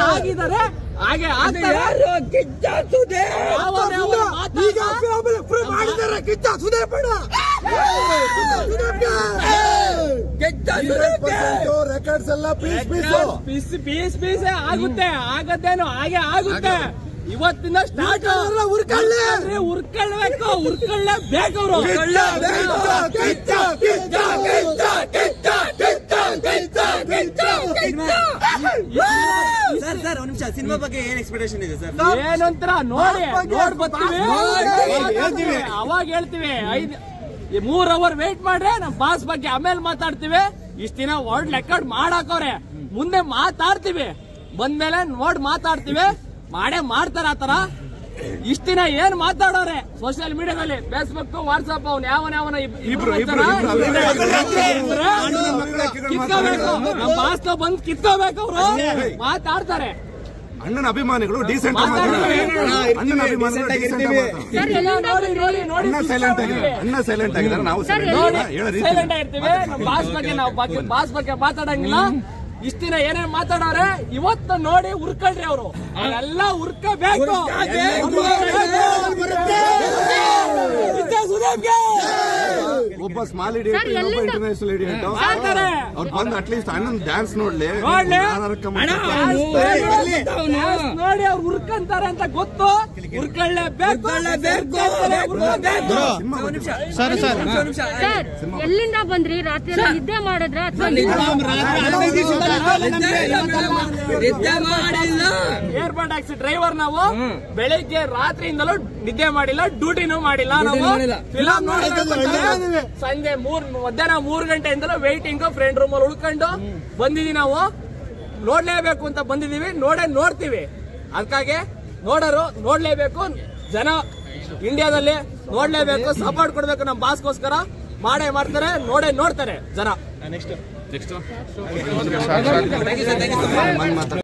ಆಗಿದ್ದಾರೆ ಹಾಗೆ ಆಗ್ತಾರೆ ಯಾರು ಕಿಚ್ಚ ಸುದೇ ಯಾವಾಗ ಯಾವಾಗ ಈಗ ಮಾತಾಡ್ತಾ- ಪ್ರೂವ್ ಮಾಡಿದ್ದಾರೆ ಕಿಚ್ಚ ಸುದೇಪಣ್ಣ ಕಿಚ್ಚ ಸುದೇಪ ರೆಕಾರ್ಡ್ಸ್ ಎಲ್ಲ piece piece piece piece piece ಆಗುತ್ತೆ ಆಗತ್ತೇನು ಹಾಗೆ ಆಗುತ್ತೆ ಇವತ್ತಿಂದ ಸ್ಟಾರ್ಟ್ ಉರ್ಕೊಳ್ಳಿ ಉರ್ಕೊಳ್ಬೇಕು ಉರ್ಕೊಳ್ಳೇಬೇಕು ಅವರು ಕಿಚ್ಚ ಕಿಚ್ಚ ಕಿಚ್ಚ ಕಿಚ್ಚ ಕಿಚ್ಚ ಕಿಚ್ಚ ಕಿಚ್ಚ ಕಿಚ್ಚ ಸರ್ ಸರ್ ಒಂದ್ ನಿಮಿಷ ಸಿನಿಮಾ ಬಗ್ಗೆ ಏನ್ ಎಕ್ಸ್ಪೆಕ್ಟೇಷನ್ ಇದೆ ಸರ್ ಏನಂತರ ನೋಡಿ ನೋಡ್ ಬರ್ತೀವಿ ಹೇಳ್ತೀವಿ. ಅವಾಗ ಹೇಳ್ತೀವಿ ಐದ್ ಈ ಮೂರ್ ಅವರ್ ವೇಟ್ ಮಾಡ್ರೆ ನಮ್ ಬಾಸ್ ಬಗ್ಗೆ ಆಮೇಲೆ ಮಾತಾಡ್ತೀವಿ ಇಷ್ಟ ದಿನ ವರ್ಡ್ ರೆಕಾರ್ಡ್ ಮಾಡಾಕವ್ರೆ ಮುಂದೆ ಮಾತಾಡ್ತೀವಿ ಬಂದ್ಮೇಲೆ ನೋಡ್ ಮಾತಾಡ್ತೀವಿ ಮಾಡೇ ಮಾಡ್ತಾರ ಆತರ ಇಷ್ಟ ದಿನ ಏನ್ ಮಾತಾಡೋರೆ ಸೋಷಿಯಲ್ ಮೀಡಿಯಾದಲ್ಲಿ ಫೇಸ್ಬುಕ್ ವಾಟ್ಸ್ಆಪ್ ಅವ್ನ ಯಾವನ ಯಾವನ ಇಬ್ರು ಕಿತ್ಕೋಬೇಕು ನಮ್ ಬಾಸ್ ಬಂದ್ ಕಿತ್ಕೋಬೇಕು ಅವ್ರು ಮಾತಾಡ್ತಾರೆ ಅಣ್ಣನ ಅಭಿಮಾನಿಗಳು ಡೀಸೆಂಟ್ ಮಾತಾಡ್ತೀವಿ. ಅಣ್ಣನ ಅಭಿಮಾನಿಗಳು decent ಆಗಿ ಮಾತಾಡ್ತಾರೆ. ಸರ್ ಎಲ್ಲಿಂದ ನೋಡಿ ನೋಡಿ ನೋಡಿ ಅಣ್ಣ ಸೈಲೆಂಟ್ ಆಗಿದ್ದಾರೆ ಅಣ್ಣ ಸೈಲೆಂಟ್ ಆಗಿದ್ದಾರೆ ನಾವು silent ನೋಡಿ ಆಗಿಲ್ಲ. ಹೇಳೋ ರೀತಿ ಸೈಲೆಂಟ್ ಆಗಿರ್ತೀವಿ ನಮ್ಮ ಬಾಸ್ ಬಗ್ಗೆ ನಾವು ಬಗ್ಗೆ ಬಾಸ್ ಬಗ್ಗೆ ಮಾತಾಡಂಗಿಲ್ಲ ಇಷ್ಟ ದಿನ ಏನೇನ್ ಮಾತಾಡೋರೆ ಇವತ್ತು ನೋಡಿ ಉರ್ಕೊಳ್ರಿ ಅವರು ಎಲ್ಲ ಉರ್ಕಬೇಕು ಒಬ್ಬ ಸ್ಮಾಲ್ ಇಡಿಯಟ್ ಸರ್, ಇನ್ನೊಬ್ಬ ಎಲ್ಲಿಂದ- ಇಂಟರ್ನ್ಯಾಷನಲ್ ಇಡಿಯಟ್ ಮಾಡ್ತಾರೆ. ಅವ್ರು ಬಂದು ಅಟ್ಲೀಸ್ಟ್ ಅಣ್ಣನ ಡ್ಯಾನ್ಸ್ ನೋಡ್ಲಿ ನೋಡ್ಲಿ. ಯಾರಾರ ಕಮ್ಮ- ನೋಡಿ ಅವ್ರು ಉರ್ಕಂತಾರೆ ಅಂತ ಗೊತ್ತು ಉರ್ಕೊಳ್ಳೇಬೇಕು ಉರ್ಕೊಳ್ತಾರೆ, ಉರ್ಕೊಳ್ಬೇಕು. ಸಿನಿಮಾ ಬಗ್ಗೆ ಸರ್ ಸರ್ ಸರ್ ಎಲ್ಲಿಂದ ಬಂದ್ರಿ ರಾತ್ರಿ ಎಲ್ಲ ನಿದ್ದೆ ಮಾಡಿದ್ರ ಅಥವಾ ಏರ್ಪೋರ್ಟ್ ಟ್ಯಾಕ್ಸಿ ಡ್ರೈವರ್ ನಾವು ಬೆಳಿಗ್ಗೆ ರಾತ್ರಿಯಿಂದಲೂ ನಿದ್ದೆ ಮಾಡಿಲ್ಲ ಡ್ಯೂಟಿನೂ ಮಾಡಿಲ್ಲ ನಾವು ಫಿಲಂ ನೋಡ್ಕೊಂಡು ಸಂಜೆ ಮೂರ್ ಮಧ್ಯಾಹ್ನ ಮೂರ್ ಗಂಟೆಯಿಂದಲೂ ವೇಟಿಂಗ್ ಫ್ರೆಂಡ್ ರೂಮ್ ಅಲ್ಲಿ ಉಳ್ಕೊಂಡು ಬಂದಿದೀವಿ ನಾವು ನೋಡ್ಲೇಬೇಕು ಅಂತ ಬಂದಿದೀವಿ ನೋಡೇ ನೋಡ್ತೀವಿ ಅದಕ್ಕಾಗಿ ನೋಡೋರು ನೋಡ್ಲೇಬೇಕು ಜನ ಇಂಡಿಯಾದಲ್ಲಿ ನೋಡ್ಲೇಬೇಕು ಸಪೋರ್ಟ್ ಕೊಡ್ಬೇಕು ನಮ್ಮ ಬಾಸ್ಗೋಸ್ಕರ ಮಾಡೇ ಮಾಡ್ತಾರೆ ನೋಡೇ ನೋಡ್ತಾರೆ ಜನ ಮಂದ್ ಮಾತಾಡ್ತಾರೆ.